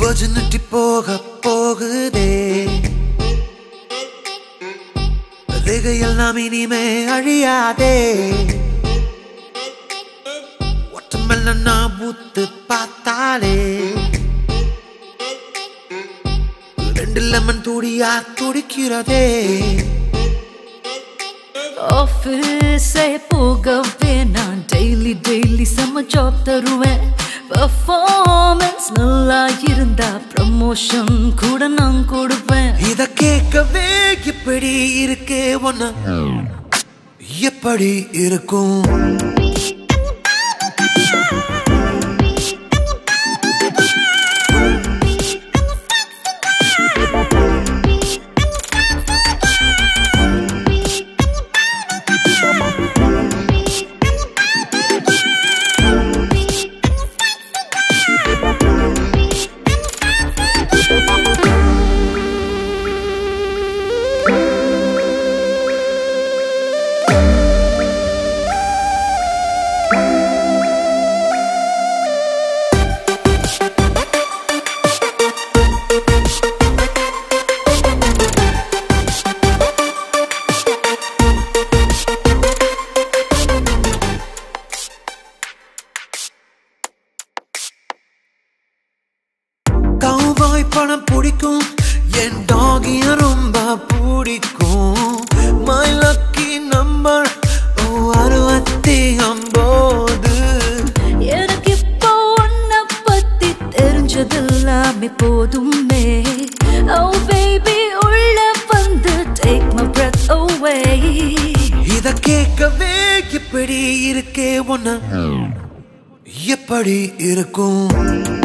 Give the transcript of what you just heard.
ஒஜினிட்டி போக போகுதே ரேகையெல்லாம் இனிமே அழியாதே ஒட்டமெல்ல நான் ஊத்து பார்த்தாலே ரெண்டு லெமன் துடியா துடிக்கிறதே ஆஃபீஸே போகவே நான் டெய்லி டெய்லி செம்ம ஜாப் தருவேன் பர்ஃபார்மன்ஸ் நல்லா இருந்தா ப்ரமோஷன் கூட நான் கொடுப்பேன் இத கேட்கவே இப்படி இருக்கே ஒன்னு எப்படி இருக்கும் கவுபாய் படம் பிடிக்கும் என் டாகிய ரொம்ப பிடிக்கும் மை லக்கி நம்பர் ஓ அறுபத்தி ஒன்பது எனக்கு இப்போ உன்னை பத்தி தெரிஞ்சதெல்லாமே போதுமே ஓ பேபி உள்ள வந்து டேக் மை breath away இத கேட்கவே இப்படி இருக்கே ஒன்னு எப்படி இருக்கும்